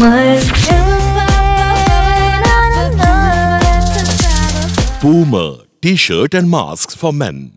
Boomer. Boomer T-shirt and masks for men.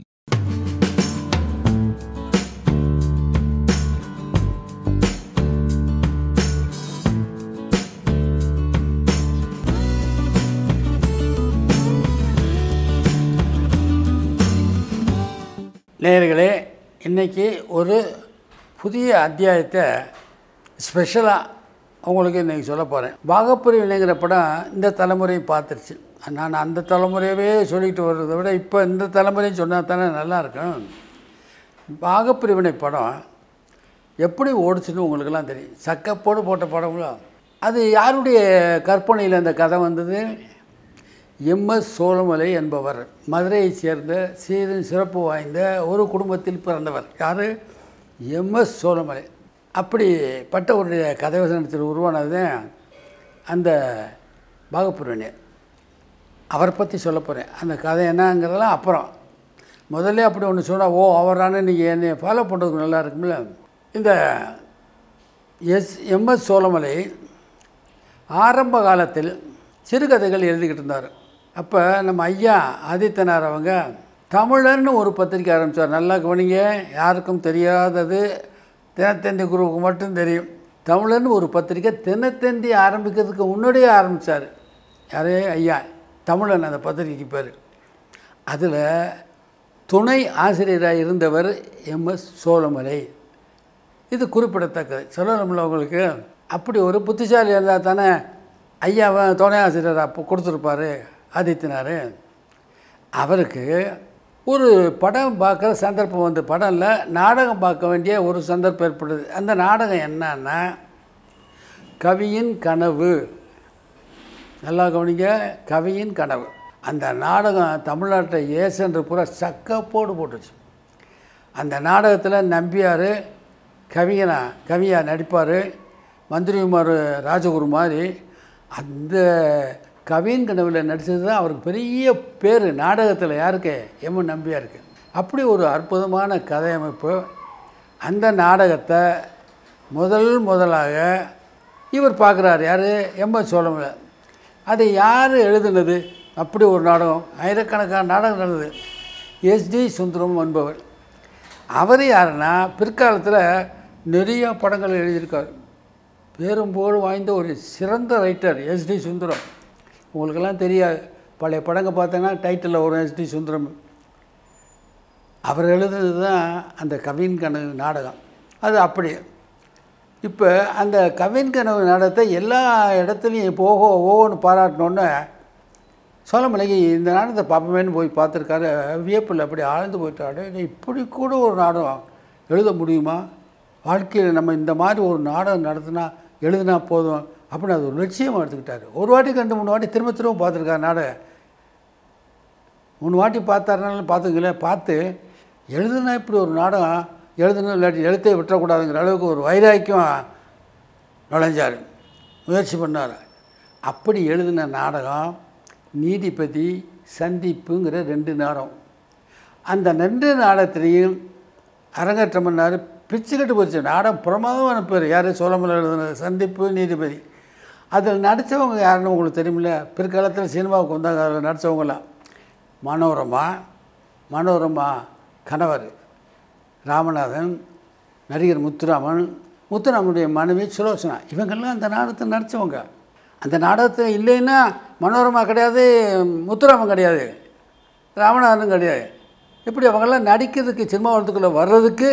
நேயர்களே இன்னைக்கு ஒரு புதிய அத்தியாயத்தை ஸ்பெஷலாக உங்களுக்கு இன்றைக்கி சொல்ல போகிறேன் பாகப்பிரிவினைங்கிற படம் இந்த தலைமுறை பார்த்துருச்சு நான் அந்த தலைமுறையவே சொல்லிட்டு வர்றதை விட இப்போ இந்த தலைமுறையும் சொன்னால் தானே நல்லா இருக்கும் பாகப்பிரிவினை படம் எப்படி ஓடுச்சுன்னு உங்களுக்கெல்லாம் தெரியும் சக்கப்போடு போட்ட படங்களோ அது யாருடைய கற்பனையில் அந்த கதை வந்தது எம்எஸ் சோழமலை என்பவர் மதுரையைச் சேர்ந்த சீரும் சிறப்பு வாய்ந்த ஒரு குடும்பத்தில் பிறந்தவர் யார் எம்எஸ் சோழமலை அப்படிப்பட்டவருடைய கதை வசனத்தில் உருவானது அந்த பாகப்பிரிவினை அவரை பற்றி சொல்ல போகிறேன் அந்த கதை என்னங்கிறதெல்லாம் அப்புறம் முதல்ல அப்படி ஒன்று சொன்னால் ஓ அவரான நீங்கள் என்னை ஃபாலோ பண்ணுறதுக்கு நல்லா இருக்கும்ல இந்த எஸ் எம்எஸ் சோழமலை ஆரம்ப காலத்தில் சிறுகதைகள் எழுதிக்கிட்டு இருந்தார் அப்போ நம்ம ஐயா ஆதித்தனார் அவங்க தமிழர்னு ஒரு பத்திரிக்கை ஆரம்பித்தார் நல்லா கவனிங்க யாருக்கும் தெரியாதது தினத்தந்தி குருவுக்கு மட்டும் தெரியும் தமிழர்னு ஒரு பத்திரிக்கை தினத்தந்தி ஆரம்பிக்கிறதுக்கு முன்னாடியே ஆரம்பித்தார் யாரே ஐயா தமிழன் அந்த பத்திரிக்கைக்கு பேர் அதில் துணை ஆசிரியராக இருந்தவர் எம்எஸ் சோழமலை இது குறிப்பிடத்தக்கது சொல்லணும்ல உங்களுக்கு அப்படி ஒரு புத்திசாலி இருந்தால் தானே ஐயாவை துணை ஆசிரியர் அப்போ கொடுத்துருப்பாரு ஆதித்தினார் அவருக்கு ஒரு படம் பார்க்குற சந்தர்ப்பம் வந்து படம் இல்லை நாடகம் பார்க்க வேண்டிய ஒரு சந்தர்ப்பம் ஏற்படுது அந்த நாடகம் என்னன்னா கவியின் கனவு நல்லா கவனிங்க கவியின் கனவு அந்த நாடகம் தமிழ்நாட்டை ஏசென்று பூரா சக்கப்போடு போட்டுச்சு அந்த நாடகத்தில் நம்பியார் கவிஞனா கவியா நடிப்பார் மந்திரிகுமார் ராஜகுரு மாதிரி அந்த கவியின் கனவில் நடித்தது தான் அவருக்கு பெரிய பேர் நாடகத்தில் யாருக்கு எம் நம்பியாருக்கு அப்படி ஒரு அற்புதமான கதையமைப்பு அந்த நாடகத்தை முதல் முதலாக இவர் பார்க்குறாரு யார் எம்எஸ் சோழமலை அதை யார் எழுதுனது அப்படி ஒரு நாடகம் ஆயிரக்கணக்கான நாடகம் நடந்தது எஸ்டி சுந்தரம் என்பவர் அவர் யாருன்னா பிற்காலத்தில் நிறைய படங்கள் எழுதியிருக்கார் பேரும் புகழ் வாய்ந்த ஒரு சிறந்த ரைட்டர் எஸ்டி சுந்தரம் உங்களுக்கெல்லாம் தெரியாது பழைய படங்கள் பார்த்தீங்கன்னா டைட்டிலில் வரும் எஸ்டி சுந்தரம் அவர் எழுதுனது தான் அந்த கவின் கனவு நாடகம் அது அப்படி இப்போ அந்த கவின் கனவு நாடகத்தை எல்லா இடத்துலையும் போக ஓன்னு பாராட்டினோன்னே சோழமலைக்கு இந்த நாடகத்தை பார்ப்போமேன்னு போய் பார்த்துருக்காரு வியப்பில் அப்படி ஆழ்ந்து போயிட்டாரு இப்படி கூட ஒரு நாடகம் எழுத முடியுமா வாழ்க்கையில் நம்ம இந்த மாதிரி ஒரு நாடகம் நடத்தினா எழுதினா போதும் அப்படின்னு அது ஒரு லட்சியமாக எடுத்துக்கிட்டாரு ஒரு வாட்டி ரெண்டு மூணு வாட்டி திரும்ப திரும்ப பார்த்துருக்காரு நாடகம் மூணு வாட்டி பார்த்தாருனாலும் பார்த்துங்களேன் பார்த்து எழுதுனா இப்படி ஒரு நாடகம் எழுதணும் இல்லாட்டி எழுத்தே விட்டுறக்கூடாதுங்கிற அளவுக்கு ஒரு வைராக்கியம் நுழைஞ்சார் முயற்சி பண்ணார் அப்படி எழுதின நாடகம் நீதிபதி சந்திப்புங்கிற ரெண்டு நாடகம் அந்த ரெண்டு நாடகத்திலையும் அரங்கேற்றம் பண்ணார் பிச்சுக்கிட்டு போச்சு நாடகம் பிரமாதமான பேர் யார் சோழமலை எழுதினது சந்திப்பு நீதிபதி அதில் நடித்தவங்க யாருன்னு உங்களுக்கு தெரியுமில்ல பிற்காலத்தில் சினிமாவுக்கு வந்தாங்க அதில் நடித்தவங்களாம் மனோரமா மனோரமா கணவர் ராமநாதன் நடிகர் முத்துராமன் முத்துராமனுடைய மனைவி சுலோசனா இவங்கெல்லாம் அந்த நாடகத்தை நடித்தவங்க அந்த நாடகத்தில் இல்லைன்னா மனோரமா கிடையாது முத்துராமன் கிடையாது ராமநாதனும் கிடையாது இப்படி அவங்கெல்லாம் நடிக்கிறதுக்கு சினிமா உலகத்துக்குள்ளே வர்றதுக்கு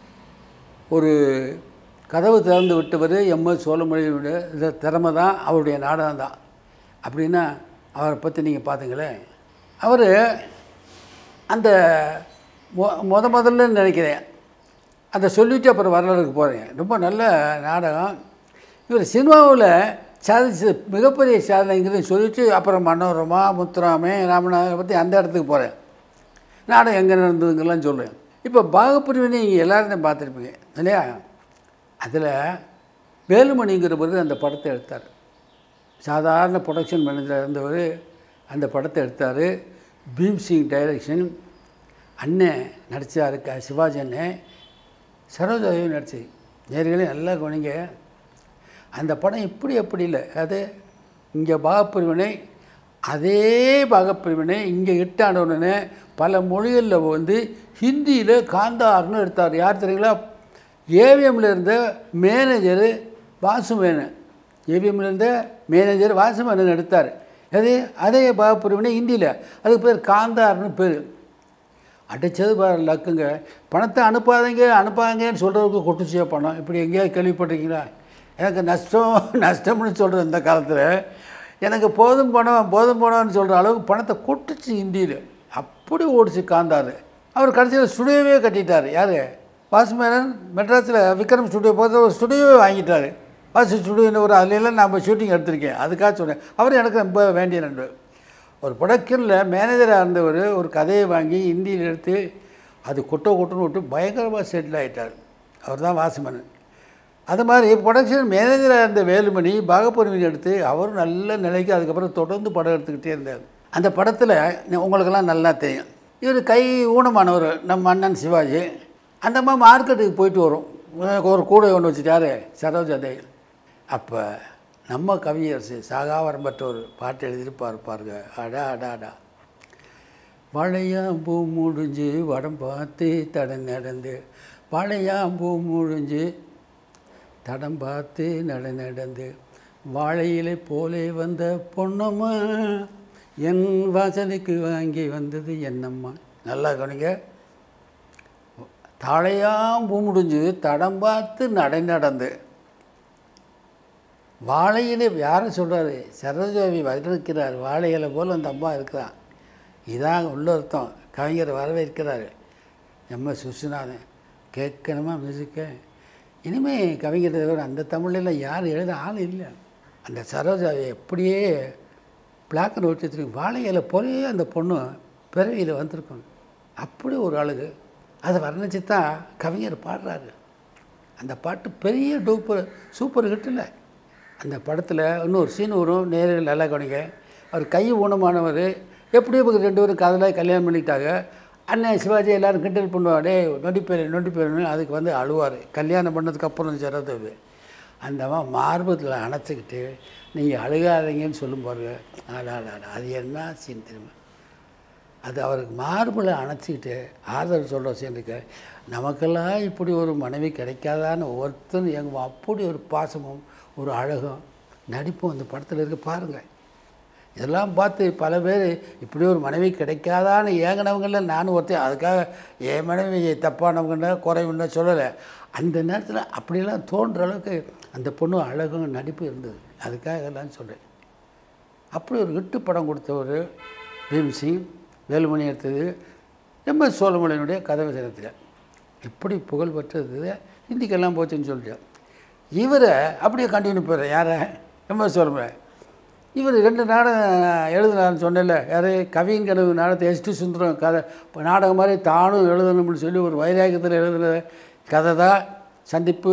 ஒரு கதவு திறந்து விட்டவர் எம்எஸ் சோழமொழியுடைய இந்த திறமை தான் அவருடைய நாடகம் தான் அப்படின்னா அவரை பற்றி நீங்கள் பார்த்தீங்களேன் அவர் அந்த மொ முத முதல்ல நினைக்கிறேன் அதை சொல்லிவிட்டு அப்புறம் வரலாறுக்கு போகிறேன் ரொம்ப நல்ல நாடகம் இவர் சினிமாவில் சாதிச்ச மிகப்பெரிய சாதனைங்கிறத சொல்லிவிட்டு அப்புறம் மனோரமா முத்துராமே ராமநாதனை பற்றி அந்த இடத்துக்கு போகிறேன் நாடகம் எங்கே நடந்ததுங்கெல்லாம் சொல்லுவேன் இப்போ பாகப்பிரிவினை நீங்கள் எல்லாரும் பார்த்துருப்பீங்க இல்லையா அதில் வேலுமணிங்கிறவர் அந்த படத்தை எடுத்தார் சாதாரண ப்ரொடக்ஷன் மேனேஜராக இருந்தவர் அந்த படத்தை எடுத்தார் பீம்சிங் டைரக்ஷன் அண்ணன் நடித்தார் க சிவாஜி அண்ணன் சரோஜாவையும் நடிச்சு நேர்களே நல்லா கவனிங்க அந்த படம் இப்படி அப்படி இல்லை அது இங்கே பாகப்பிரிவினை அதே பாகப்பிரிவினை இங்கே ஹிட்டான உடனே பல மொழிகளில் வந்து ஹிந்தியில் காந்தார்னு எடுத்தார் யார் தெரியுங்களா ஏவிஎம்மில் இருந்த மேனேஜரு வாசுமேனன் ஏவிஎம்மில் இருந்த மேனேஜர் வாசுமேனன் எடுத்தார் அது அதே பாகப்பிரிவினை ஹிந்தியில் அதுக்கு பேர் காந்தார்னு பேர் அடித்தது பாரு லக்குங்க பணத்தை அனுப்பாதீங்க அனுப்பாதீங்கன்னு சொல்கிறதுக்கு கொட்டுச்சியா பணம் இப்படி எங்கேயாவது கேள்விப்பட்டிருக்கீங்களா எனக்கு நஷ்டம் நஷ்டம்னு சொல்கிற இந்த காலத்தில் எனக்கு போதும் பணம் போதும் பணம்னு சொல்கிற அளவுக்கு பணத்தை கொட்டுச்சு ஹிந்தியில் அப்படி ஓடிச்சு காந்தார் அவர் கடைசியில் ஸ்டுடியோவே கட்டிட்டார் யார் வாசுமேனன் மெட்ராஸில் விக்ரம் ஸ்டுடியோ பார்த்து ஒரு ஸ்டுடியோவே வாங்கிட்டார் வாசு ஸ்டுடியோன்னு ஒரு அதுலெல்லாம் நான் ஷூட்டிங் எடுத்திருக்கேன் அதுக்காக சொன்னேன் அவர் எனக்கு ரொம்ப வேண்டிய நண்பர் ஒரு ப்ரொடக்ஷனில் மேனேஜராக இருந்தவர் ஒரு கதையை வாங்கி ஹிந்தியில் எடுத்து அது கொட்டோ கொட்டுன்னு விட்டு பயங்கரமாக செட்டில் ஆகிட்டார் அவர் தான் வாசுமணன் அது மாதிரி ப்ரொடக்ஷன் மேனேஜராக இருந்த வேலுமணி பாகப்பொருவின் எடுத்து அவரும் நல்ல நிலைக்கு அதுக்கப்புறம் தொடர்ந்து படம் எடுத்துக்கிட்டே இருந்தார் அந்த படத்தில் உங்களுக்கெல்லாம் நல்லா தெரியும் இவர் கை ஊனமானவர் நம்ம அண்ணன் சிவாஜி அந்த மாதிரி மார்க்கெட்டுக்கு போயிட்டு வரும் ஒரு கூடை ஒன்று வச்சுட்டாரு சரோஜா தேவி அப்போ நம்ம கவியரசு சாகாவரம் பெற்ற ஒரு பாட்டு எழுதியிருப்பார் பாருங்க அடா அடா அடா வாழையாம்பூ முடிஞ்சு வடம் பார்த்து தடம் நடந்து வாழையாம்பூ முடிஞ்சு தடம் பார்த்து நட நடந்து வாழையிலை போலே வந்த பொன்னம்மா என் வாசலுக்கு வாங்கி வந்தது என்னம்மா நல்லா கவனிங்க தாழையாம்பூ முடிஞ்சு தடம் பார்த்து நடை நடந்து வாழையிலே யாரும் சொல்கிறாரு சரோஜாவி வந்திருக்கிறார் வாழை இலை போல் அந்த அம்மா இருக்கிறான் இதான் உள்ள அர்த்தம் கவிஞர் வரவேற்கிறார் எம் எஸ் விஸ்வநாதன் கேட்கணுமா மியூசிக்க இனிமேல் கவிஞர் தவிர அந்த தமிழ்லாம் யாரும் எழுத ஆள் இல்லை அந்த சரோஜாவை எப்படியே பிளாக் அண்ட் ஒயிட் வச்சுருக்கு வாழை இலை போலே அந்த பொண்ணு பிறவியில் வந்திருக்கும் அப்படி ஒரு அழகு அதை வர்ணிச்சு தான் கவிஞர் பாடுறாரு அந்த பாட்டு பெரிய டூப்பர் சூப்பர் ஹிட் இல்லை அந்த படத்தில் இன்னொரு சீன் வரும் நேரில் நல்லா கவனிங்க அவர் கை ஊனமானவர் எப்படியோ இவங்க ரெண்டு பேரும் காதலாக கல்யாணம் பண்ணிட்டாங்க அண்ணன் சிவாஜி எல்லாரும் கிண்டல் பண்ணுவார் டே நொண்டிப்பேர் நொண்டிப்பேர்னு அதுக்கு வந்து அழுவார் கல்யாணம் பண்ணதுக்கு அப்புறம் சிறந்தது அந்த அம்மா மார்பத்தில் அணைச்சிக்கிட்டு நீங்கள் அழுகாதீங்கன்னு சொல்லும் பாருங்க ஆடாடா அது என்ன சீன் தெரியுமா அது அவருக்கு மார்பில் அணைச்சிக்கிட்டு ஆதரவு சொல்கிற சேர்ந்துக்க நமக்கெல்லாம் இப்படி ஒரு மனைவி கிடைக்காதான்னு ஒருத்தன் எங்கள் அப்படி ஒரு பாசமும் ஒரு அழகும் நடிப்பும் அந்த படத்தில் இருக்க பாருங்கள் இதெல்லாம் பார்த்து பல பேர் இப்படி ஒரு மனைவி கிடைக்காதான்னு ஏங்கினவங்கள நானும் ஒருத்தன் அதுக்காக என் மனைவி தப்பானவங்கன்னு குறைவுன்னு சொல்லலை அந்த நேரத்தில் அப்படியெல்லாம் தோன்ற அளவுக்கு அந்த பொண்ணு அழகும் நடிப்பு இருந்தது அதுக்காக இதெல்லாம் சொல்கிறேன் அப்படி ஒரு ஹிட்டு படம் கொடுத்தவர் பீம்சிங் வேலுமணி எடுத்தது எம் எஸ் சோழமலையினுடைய கதை வசனத்தில் எப்படி புகழ் பெற்றது ஹிந்திக்கெல்லாம் போச்சுன்னு சொல்லிட்டு இவரை அப்படியே கண்டினியூ போகிறேன் யாரை எம் எஸ் சோழமலை இவர் ரெண்டு நாடகம் எழுதினார்னு சொன்னேன்ல யார் கவியின் கனவு நாடகத்தை எஸ்டி சுந்தரம் கதை இப்போ நாடகம் மாதிரி தானும் எழுதணும்னு சொல்லி ஒரு வைராகியத்தில் எழுதுன கதை தான் சந்திப்பு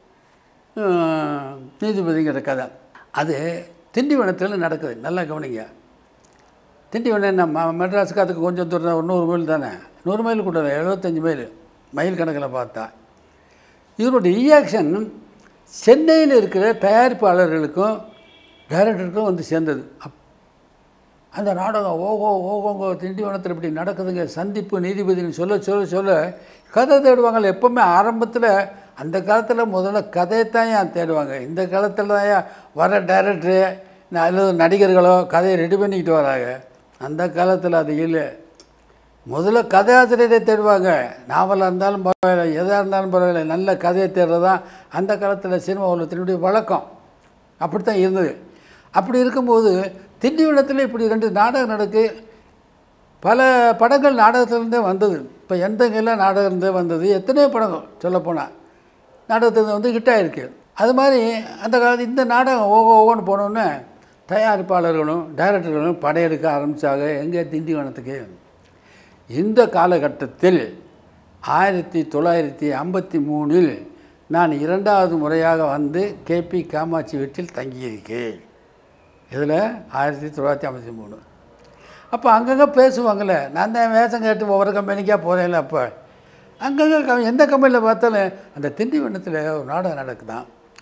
நீதிபதிங்கிற கதை அது திண்டிவனத்தில் நடக்குது நல்லா கவனிங்க திண்டிவனம் நம்ம மெட்ராஸுக்கு அதுக்கு கொஞ்சம் தூரம் ஒரு நூறு மைல் தானே நூறு மைல் கூட இல்லை, எழுபத்தஞ்சு மைல் மைல் கணக்கில் பார்த்தா இதனுடைய ரியாக்ஷன் சென்னையில் இருக்கிற தயாரிப்பாளர்களுக்கும் டைரக்டருக்கும் வந்து சேர்ந்தது அப் அந்த நாடகம் ஓஹோ ஓஹோங்கோ திண்டிவனத்தில் இப்படி நடக்குதுங்க சந்திப்பு நீதிபதினு சொல்ல சொல்ல சொல்ல கதை தேடுவாங்கல்ல எப்போவுமே ஆரம்பத்தில் அந்த காலத்தில் முதல்ல கதையை தான் ஏன் தேடுவாங்க இந்த காலத்தில் தான் ஏன் வர டைரக்டரு அல்லது நடிகர்களோ கதையை ரெடி பண்ணிக்கிட்டு வராங்க அந்த காலத்தில் அது இல்லை முதல்ல கதையாசிரியரை தேடுவாங்க நாவலாக இருந்தாலும் பரவாயில்ல எதாக இருந்தாலும் பரவாயில்ல நல்ல கதையை தேடுறது தான் அந்த காலத்தில் சினிமா உலகத்தினுடைய வழக்கம் அப்படித்தான் இருந்தது அப்படி இருக்கும்போது திண்டிவனத்தில் இப்படி ரெண்டு நாடகம் நடக்கு பல படங்கள் நாடகத்திலேருந்தே வந்தது இப்போ எந்தங்கெல்லாம் நாடகத்திலேருந்தே வந்தது எத்தனையோ படங்கள் சொல்லப்போனால் நாடகத்தில் வந்து ஹிட் ஆகிருக்கு அது மாதிரி அந்த காலத்து இந்த நாடகம் ஓகோ ஓகோன்னு போனோன்னே தயாரிப்பாளர்களும் டைரக்டர்களும் படையெடுக்க ஆரம்பித்தாங்க எங்கே திண்டிவனத்துக்கு இந்த காலகட்டத்தில் ஆயிரத்தி தொள்ளாயிரத்தி ஐம்பத்தி மூணில் நான் இரண்டாவது முறையாக வந்து கேபி காமாட்சி வீட்டில் தங்கியிருக்கேன் இதில் ஆயிரத்தி தொள்ளாயிரத்தி ஐம்பத்தி மூணு அப்போ அங்கங்கே பேசுவாங்கள்ல நான் தான் வேஷம் கேட்டு ஒவ்வொரு கம்பெனிக்காக போகிறேன்ல அப்போ அங்கங்கே க எந்த கம்பெனியில் பார்த்தாலும் அந்த திண்டிவனத்தில் ஒரு நாடகம் நடக்குதான்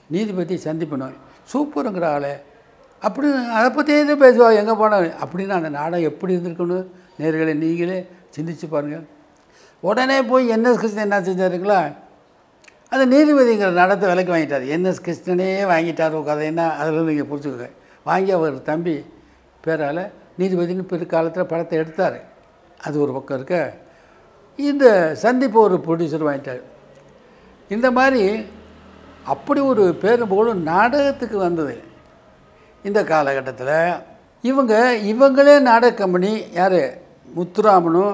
நீதிபதி சந்திப்பணும் சூப்பருங்கிற ஆளு அப்படி அதை பற்றியே தான் பேசுவாங்க எங்கே போனாலும் அப்படின்னு அந்த நாடகம் எப்படி இருந்திருக்கணும் நேர்களை நீங்களே சிந்திச்சு பாருங்கள் உடனே போய் என்எஸ் கிருஷ்ணன் என்ன செஞ்சாருங்களா அந்த நீதிபதிங்கிற நடத்தை விலைக்கு வாங்கிட்டார் என்எஸ் கிருஷ்ணனே வாங்கிட்டார் ஒரு கதைன்னா அதில் நீங்கள் புரிச்சுக்கோங்க வாங்கி அவர் தம்பி பேரால் நீதிபதினு பிற்காலத்தில் படத்தை எடுத்தார் அது ஒரு பக்கம் இருக்க இந்த சந்திப்பு ஒரு ப்ரொடியூசர் வாங்கிட்டார் இந்த மாதிரி அப்படி ஒரு பேரும் புகழும் நாடகத்துக்கு வந்தது இந்த காலகட்டத்தில் இவங்க இவங்களே நாடக கம்பெனி யார் முத்துராமனும்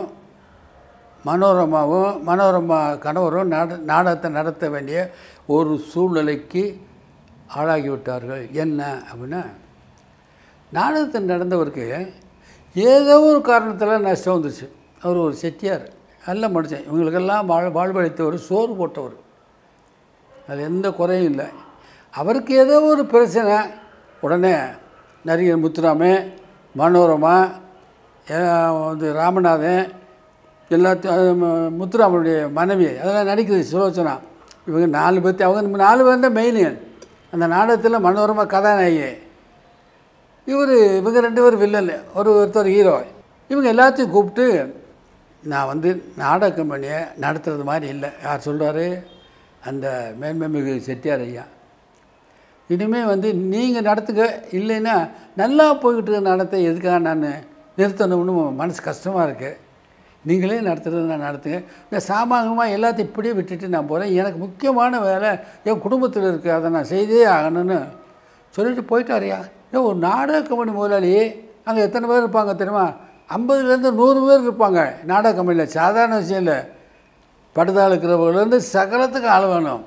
மனோரமாவும் மனோரமா கணவரும் நாட நாடகத்தை நடத்த வேண்டிய ஒரு சூழ்நிலைக்கு ஆளாகிவிட்டார்கள் என்ன அப்படின்னா நாடகத்தில் நடந்தவருக்கு ஏதோ ஒரு காரணத்தில் நஷ்டம் வந்துச்சு அவர் ஒரு செட்டியார் நல்ல மனுஷன் இவங்களுக்கெல்லாம் வாழ் வாழ்வழித்தவர் சோறு போட்டவர் அது எந்த குறையும் இல்லை அவருக்கு ஏதோ ஒரு பிரச்சனை உடனே நடிகர் முத்துராம மனோரமா அஹ் வந்து ராமநாதன் எல்லாத்தையும் முத்துராமனுடைய மனைவி அதெல்லாம் நடிக்குது சுலோச்சனா இவங்க நாலு பேர்த்து அவங்க நாலு பேர் தான் மெயின் அந்த நாடகத்தில் மனோரமா கதாநாயகி இவர் இவங்க ரெண்டு பேரும் வில்லன் ஒரு ஒருத்தர் ஹீரோ இவங்க எல்லாத்தையும் கூப்பிட்டு நான் வந்து நாடக கம்பெனியை நடத்துறது மாதிரி இல்லை யார் சொல்கிறாரு அந்த மேன்மைமிகு செட்டியார் ஐயா இனிமேல் வந்து நீங்கள் நடத்துக்க இல்லைன்னா நல்லா போய்கிட்டு இருக்க நடத்த எதுக்காக நான் நிறுத்தணும்னு மனசு கஷ்டமாக இருக்குது நீங்களே நடத்துறது நான் நடத்துங்க இந்த சாமானியமாக எல்லாத்தையும் இப்படியே விட்டுட்டு நான் போகிறேன் எனக்கு முக்கியமான வேலை என் குடும்பத்தில் இருக்குது அதை நான் செய்தே ஆகணும்னு சொல்லிட்டு போயிட்டாருயா ஏன் ஒரு நாடக கம்பெனி முதலாளி அங்கே எத்தனை பேர் இருப்பாங்க தெரியுமா ஐம்பதுலேருந்து நூறு பேர் இருப்பாங்க நாடக கம்பெனியில் சாதாரண விஷயம் இல்லை படுதா இருக்கிறவங்கலேருந்து சகலத்துக்கு ஆள் வேணும்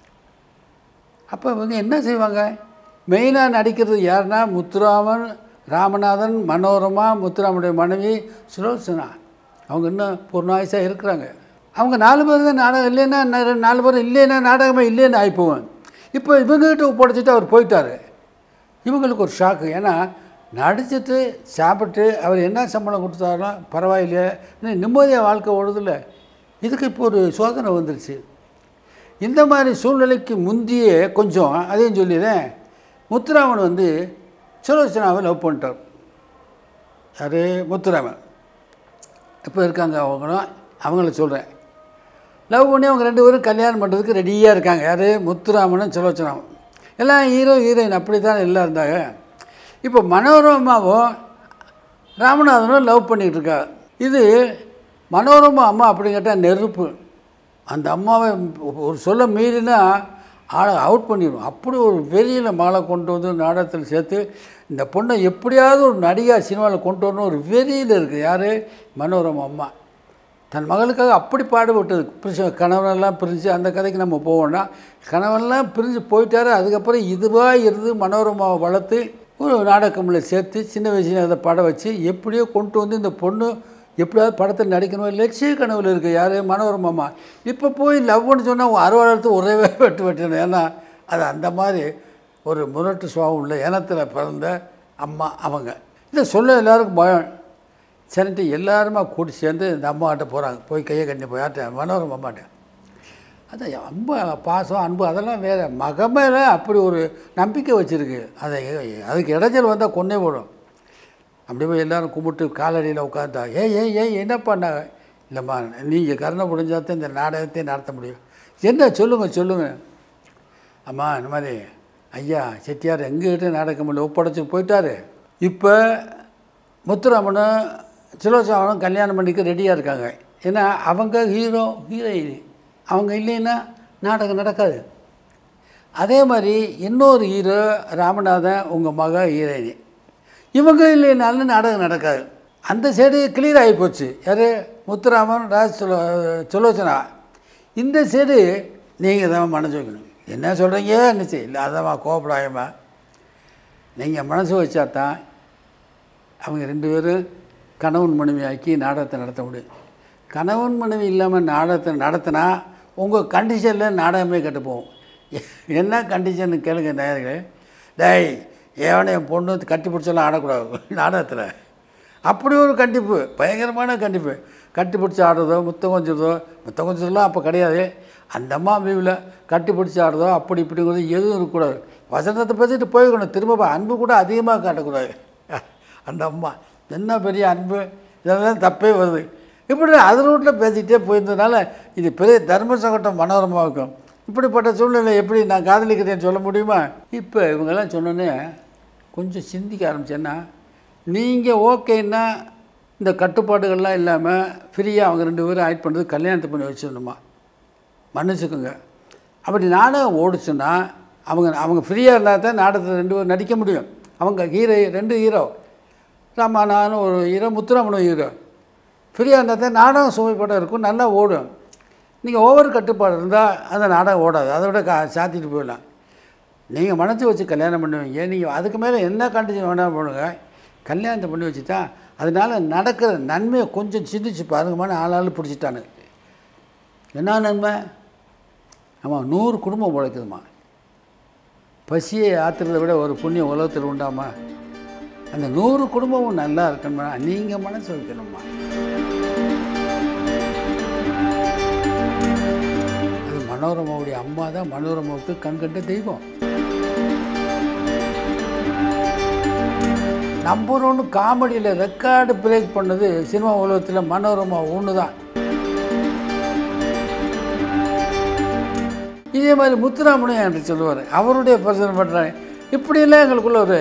அப்போ இவங்க என்ன செய்வாங்க மெயினாக நடிக்கிறது யாருன்னா முத்துராமன் ராமநாதன் மனோரமா முத்துராமனுடைய மனைவி சுலோசனா அவங்க இன்னும் பொருளாயுசாக இருக்கிறாங்க அவங்க நாலு பேர் தான் நாடகம் இல்லைன்னா நா- நாலு பேர் இல்லைன்னா நாடகமே இல்லைன்னு ஆகிப்போவேன் இப்போ இவங்ககிட்ட ஒப்படைச்சிட்டு அவர் போயிட்டார் இவங்களுக்கு ஒரு ஷாக்கு ஏன்னா நடிச்சிட்டு சாப்பிட்டு அவர் என்ன சம்பளம் கொடுத்தாலும் பரவாயில்லையே இன்னும் நிம்மதியாக வாழ்க்கை ஓடுதில்ல இதுக்கு இப்போ ஒரு சோதனை வந்துருச்சு இந்த மாதிரி சூழ்நிலைக்கு முந்தியே கொஞ்சம் அதையும் சொல்லிடுறேன் முத்துராமன் வந்து சுலோச்சனாவை லவ் பண்ணிட்டார் யார் முத்துராமன் இப்போ இருக்காங்க அவங்களும் அவங்கள சொல்கிறேன் லவ் பண்ணி அவங்க ரெண்டு பேரும் கல்யாணம் பண்ணுறதுக்கு ரெடியாக இருக்காங்க யார் முத்துராமனும் சுலோச்சனாவும் எல்லாம் ஹீரோ ஹீரோயின் அப்படி தான் எல்லாம் இருந்தாங்க இப்போ மனோரமாவும் ராமநாதனும் லவ் பண்ணிகிட்டு இருக்கா இது மனோரமா அம்மா அப்படி கேட்டால் நெருப்பு அந்த அம்மாவை ஒரு சொல்ல மீறினா ஆளை அவுட் பண்ணிடும் அப்படி ஒரு வெறியில் மகளை கொண்டு வந்து நாடகத்தில் சேர்த்து இந்த பொண்ணை எப்படியாவது ஒரு நடிகா சினிமாவில் கொண்டு வரணும் ஒரு வெறியில் இருக்குது யார் மனோரமா அம்மா தன் மகளுக்காக அப்படி பாடுபட்டது பிரிச்சு கணவனெல்லாம் பிரிஞ்சு அந்த கதைக்கு நம்ம போவோம்னா கணவன்லாம் பிரிஞ்சு போயிட்டாரு அதுக்கப்புறம் இதுவாக இருந்து மனோரமாவை வளர்த்து ஒரு நாடகமில் சேர்த்து சின்ன வயசுல அதை பட வச்சு எப்படியோ கொண்டு வந்து இந்த பொண்ணு எப்படியாவது படத்தில் நடிக்கணும் லட்சிய கனவில் இருக்குது யார் மனோரமாமா இப்போ போய் லவ்னு சொன்னால் அறுவாளத்து ஒரே வெட்டு வெட்டணும் ஏன்னா அது அந்த மாதிரி ஒரு முரட்டு சுவாபம் உள்ள இனத்தில் பிறந்த அம்மா அவங்க இதை சொல்ல எல்லாருக்கும் பயம் சரின்ட்டு எல்லாருமா கூட்டி சேர்ந்து இந்த அம்மாட்ட போகிறாங்க போய் கையை கட்டி போய் யார்ட்ட மனோரமா அம்மாட்ட அதான் அன்பு பாசம் அன்பு அதெல்லாம் வேறு மக மேலே அப்படி ஒரு நம்பிக்கை வச்சுருக்கு அதை அதுக்கு இடைஞ்சல் வந்தால் கொன்னே போடும் அப்படி போய் எல்லாரும் கும்பிட்டு காலடியில் உட்காந்தா ஏய் ஏய் ஏய் என்ன பண்ணாங்க இல்லைம்மா நீங்கள் கருணை புரிஞ்சாதான் இந்த நாடகத்தை நடத்த முடியும் என்ன சொல்லுங்கள் சொல்லுங்கள் அம்மா இந்த மாதிரி ஐயா செட்டியார் எங்ககிட்ட நாடகம் பண்ணி ஒப்படைச்சு போயிட்டாரு இப்போ முத்துராமனும் சுலோசவனும் கல்யாணம் பண்ணிக்க ரெடியாக இருக்காங்க ஏன்னா அவங்க ஹீரோ ஹீரோயின் அவங்க இல்லைன்னா நாடகம் நடக்காது அதே மாதிரி இன்னொரு ஹீரோ ராமநாதன் உங்கள் மக ஹீரோயினி இவங்க இல்லைனாலும் நாடகம் நடக்காது அந்த சைடு கிளியர் ஆகி போச்சு யார் முத்துராமன் ராஜ் சுலோ சுலோச்சனா இந்த சைடு நீங்கள் தான் மனசு வைக்கணும் என்ன சொல்கிறீங்க என்னச்சு இல்லை அதாம்மா கோபப்படாயம்மா நீங்கள் மனசு வச்சா தான் அவங்க ரெண்டு பேரும் கணவன் மனைவி ஆக்கி நாடகத்தை நடத்த முடியும் கணவன் மனைவி இல்லாமல் நாடகத்தை நடத்தினா உங்கள் கண்டிஷனில் நாடகமே கெட்டு போகும் என்ன கண்டிஷன் கேளுங்க நேயர்களே டேய் ஏவனை என் பொண்ணு கட்டி பிடிச்செல்லாம் ஆடக்கூடாது நாடகத்தில் அப்படி ஒரு கண்டிப்பு பயங்கரமான கண்டிப்பு கட்டி பிடிச்சி ஆடுறதோ முத்தம் கொஞ்சதோ முத்தம் கொஞ்சதெல்லாம் அப்போ கிடையாது அந்த அம்மா வியூவில் கட்டி பிடிச்சி ஆடுதோ அப்படி இப்படிங்கிறது எதுவும் இருக்கக்கூடாது வசனத்தை பேசிட்டு போய்க்கணும் திரும்ப அன்பு கூட அதிகமாக காட்டக்கூடாது அந்த அம்மா என்ன பெரிய அன்பு இதெல்லாம் தப்பே வருது இப்படி அது ரூட்டில் பேசிக்கிட்டே போயிருந்ததுனால இது பெரிய தர்ம சங்கடம் மனோரமாவுக்கும் இப்படிப்பட்ட சூழ்நிலை எப்படி நான் காதலிக்கிறேன்னு சொல்ல முடியுமா இப்போ இவங்கெல்லாம் சொன்னோன்னே கொஞ்சம் சிந்திக்க ஆரம்பிச்சேன்னா நீங்கள் ஓகேன்னா இந்த கட்டுப்பாடுகள்லாம் இல்லாமல் ஃப்ரீயாக அவங்க ரெண்டு பேரும் ஆயிட் பண்ணுறது கல்யாணத்தை பண்ணி வச்சிடணுமா மன்னிச்சுக்கோங்க அப்படி நாடகம் ஓடிச்சுன்னா அவங்க அவங்க ஃப்ரீயாக இருந்தால் தான் நாடகத்தில் ரெண்டு பேரும் நடிக்க முடியும் அவங்க ஹீரோ ரெண்டு ஹீரோ ராமானான்னு ஒரு ஹீரோ முத்துராமனும் ஹீரோ ஃப்ரீயாக இருந்தால் தான் நாடகம் சுமைப்படம் இருக்கும் நல்லா ஓடும் நீங்கள் ஓவர் கட்டுப்பாடு இருந்தால் அந்த நாடகம் ஓடாது அதை விட கா சாத்திட்டு போயிடலாம் நீங்கள் மனசு வச்சு கல்யாணம் பண்ணுவீங்க நீங்கள் அதுக்கு மேலே என்ன கண்டிஷன் வேணால் பண்ணுங்க கல்யாணத்தை பண்ணி வச்சுட்டா அதனால் நடக்கிற நன்மையை கொஞ்சம் சிந்திச்சு பாருங்கம்மான்னு ஆளாள் பிடிச்சிட்டானு என்ன நன்மை ஆமாம் நூறு குடும்பம் உழைக்குதுமா பசியை ஆத்துறதை விட ஒரு புண்ணியம் உலகத்தில் உண்டாமா அந்த நூறு குடும்பமும் நல்லா இருக்கணுமா நீங்கள் மனசு வைக்கணுமா அது மனோரமாவுடைய அம்மா தான் மனோரமாவுக்கு கண்கண்ட தெய்வம் நம்பர் ஒன்று காமெடியில் ரெக்கார்டு பிரேக் பண்ணது சினிமா உலகத்தில் மனோரமா ஒன்று தான் இதே மாதிரி முத்துராமனும் என்கிட்ட சொல்லுவார் அவருடைய பர்சன் பண்ணுறாங்க இப்படியெல்லாம் எங்களுக்குள்ள ஒரு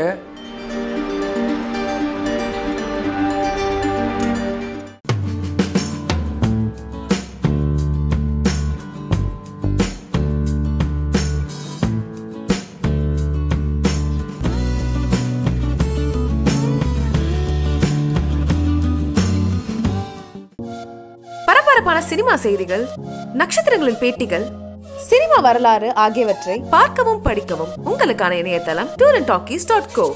பரபரப்பான சினிமா செய்திகள் நட்சத்திரங்களின் பேட்டிகள் சினிமா வரலாறு ஆகியவற்றை பார்க்கவும் படிக்கவும் உங்களுக்கான இணையதளம் tour and talkies dot go